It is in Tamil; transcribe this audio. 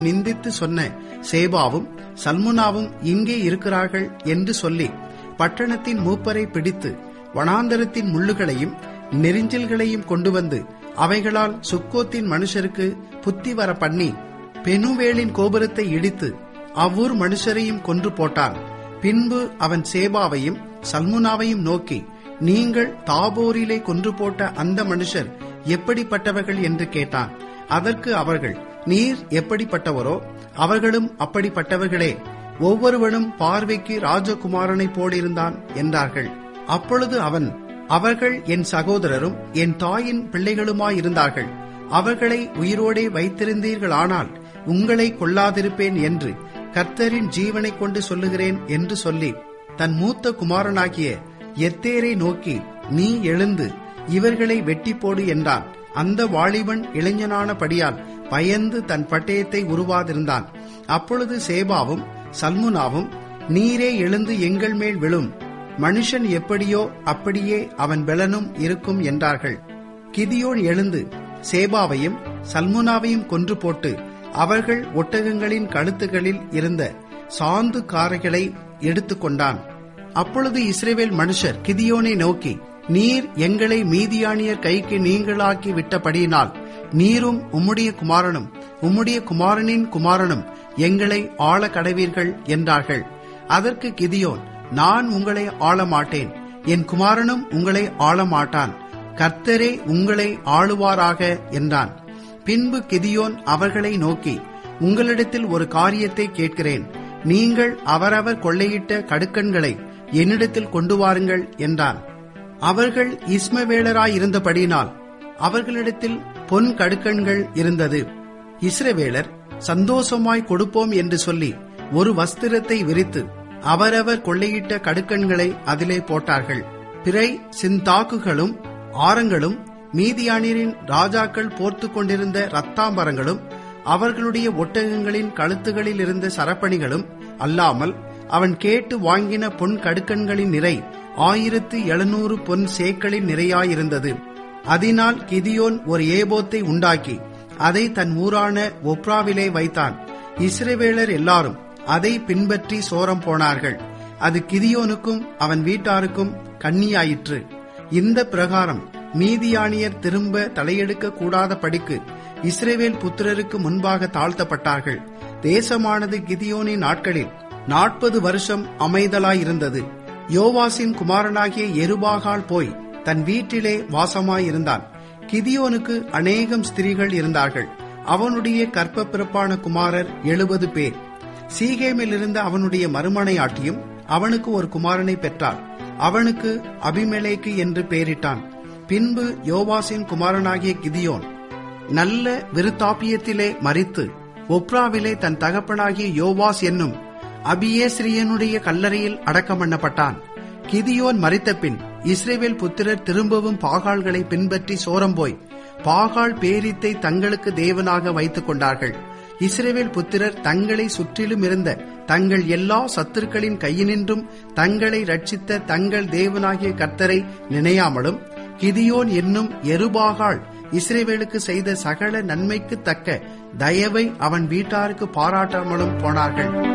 நிந்தித்து சொன்ன சேபாவும் சல்முனாவும் இங்கே இருக்கிறார்கள் என்று சொல்லி பட்டணத்தின் மூப்பரை பிடித்து வனாந்தரத்தின் முள்ளுகளையும் நெரிஞ்சில்களையும் கொண்டு வந்து அவைகளால் சுக்கோத்தின் மனுஷருக்கு புத்தி வர பண்ணி பெனுவேலின் கோபுரத்தை இடித்து அவ்வூர் மனுஷரையும் கொன்று போட்டான் பின்பு அவன் சேபாவையும் சல்முனாவையும் நோக்கி நீங்கள் தாபோரிலே கொன்று போட்ட அந்த மனுஷர் எப்படிப்பட்டவர்கள் என்று கேட்டான் அதற்கு அவர்கள் நீர் எப்படிப்பட்டவரோ அவர்களும் அப்படிப்பட்டவர்களே ஒவ்வொருவனும் பார்வைக்கு ராஜகுமாரனைப் போலிருந்தான் என்றார்கள் அப்பொழுது அவன் அவர்கள் என் சகோதரரும் என் தாயின் பிள்ளைகளுமாயிருந்தார்கள் அவர்களை உயிரோடே வைத்திருந்தீர்களானால் உங்களை கொல்லாதிருப்பேன் என்று கர்த்தரின் ஜீவனை கொண்டு சொல்லுகிறேன் என்று சொல்லி தன் மூத்த குமாரனாகிய எத்தேரை நோக்கி நீ எழுந்து இவர்களை வெட்டி போடு என்றான் அந்த வாலிபன் இளைஞனானபடியால் பயந்து தன் பட்டயத்தை உருவாதிருந்தான் அப்பொழுது சேபாவும் சல்முனாவும் நீரே எழுந்து எங்கள் மேல் விழும் மனுஷன் எப்படியோ அப்படியே அவன் பெலனும் இருக்கும் என்றார்கள் கிதியோன் எழுந்து சேபாவையும் சல்முனாவையும் கொன்று போட்டு அவர்கள் ஒட்டகங்களின் கழுத்துகளில் இருந்த சாந்து காரைகளை எடுத்துக்கொண்டான் அப்பொழுது இஸ்ரேவேல் மனுஷர் கிதியோனை நோக்கி நீர் எங்களை மீதியானியர் கைக்கு நீங்களாக்கி விட்டபடியினால் நீரும் உம்முடைய குமாரனும் உம்முடைய குமாரனின் குமாரனும் எங்களை ஆள கடவீர்கள் என்றார்கள் அதற்கு கிதியோன் நான் உங்களை ஆள மாட்டேன் என் குமாரனும் உங்களை ஆள மாட்டான் கர்த்தரே உங்களை ஆளுவாராக என்றான் பின்பு கிதியோன் அவர்களை நோக்கி உங்களிடத்தில் ஒரு காரியத்தை கேட்கிறேன் நீங்கள் அவரவர் கொள்ளையிட்ட கடுக்கன்களை என்னிடத்தில் கொண்டு வாருங்கள் என்றான் அவர்கள் இஸ்மவேலராயிருந்தபடியினால் அவர்களிடத்தில் பொன் கடுக்கன்கள் இருந்தது இஸ்ரவேலர் சந்தோஷமாய் கொடுப்போம் என்று சொல்லி ஒரு வஸ்திரத்தை விரித்து அவரவர் கொள்ளையிட்ட கடுக்கன்களை அதிலே போட்டார்கள் பிறை சிந்தாக்குகளும் ஆரங்களும் மீதியானியரின் ராஜாக்கள் போர்த்து கொண்டிருந்த ரத்தாம்பரங்களும் அவர்களுடைய ஒட்டகங்களின் கழுத்துகளில் இருந்த சரப்பணிகளும் அல்லாமல் அவன் கேட்டு வாங்கின பொன் கடுக்கன்களின் நிறை ஆயிரத்து எழுநூறு பொன் சேக்களின் நிறையாயிருந்தது அதனால் கிதியோன் ஒரு ஏபோத்தை உண்டாக்கி அதை தன் ஊரான ஒப்ராவிலே வைத்தான் இஸ்ரவேலர் எல்லாரும் அதை பின்பற்றி சோரம் போனார்கள் அது கிதியோனுக்கும் அவன் வீட்டாருக்கும் கண்ணியாயிற்று இந்த பிரகாரம் மீதியானியர் திரும்ப தலையெடுக்க கூடாத படிக்கு இஸ்ரேவேல் புத்திரருக்கு முன்பாக தாழ்த்தப்பட்டார்கள் தேசமானது கிதியோனின் நாட்களில் நாற்பது வருஷம் அமைதலாயிருந்தது யோவாசின் குமாரனாகிய எருபாகால் போய் தன் வீட்டிலே வாசமாயிருந்தான் கிதியோனுக்கு அநேகம் ஸ்திரீகள் இருந்தார்கள் அவனுடைய கற்ப பிறப்பான குமாரர் எழுபது பேர் சீகேமில் இருந்த அவனுடைய மறுமனையாட்டியும் அவனுக்கு ஒரு குமாரனை பெற்றார் அவனுக்கு அபிமெலேக்கு என்று பெயரிட்டான் பின்பு யோவாசின் குமாரனாகிய கிதியோன் நல்ல விருத்தாப்பியத்திலே மறித்து ஒப்ராவிலே தன் தகப்பனாகிய யோவாஸ் என்னும் அபியேஸ்ரியனுடைய கல்லறையில் அடக்கம் பண்ணப்பட்டான் கிதியோன் மறித்தபின் இஸ்ரேவேல் புத்திரர் திரும்பவும் பாகால்களை பின்பற்றி சோரம் போய் பாகால் பேரித்தை தங்களுக்கு தேவனாக வைத்துக் கொண்டார்கள் இஸ்ரேவேல் புத்திரர் தங்களை சுற்றிலும் இருந்த தங்கள் எல்லா சத்துருக்களின் கையினின்றும் தங்களை ரட்சித்த தங்கள் தேவனாகிய கர்த்தரை நினையாமலும் கிதியோன் என்னும் எருபாகால் இஸ்ரேவேலுக்கு செய்த சகல நன்மைக்கு தக்க தயவை அவன் வீட்டாருக்கு பாராட்டாமலும் போனார்கள்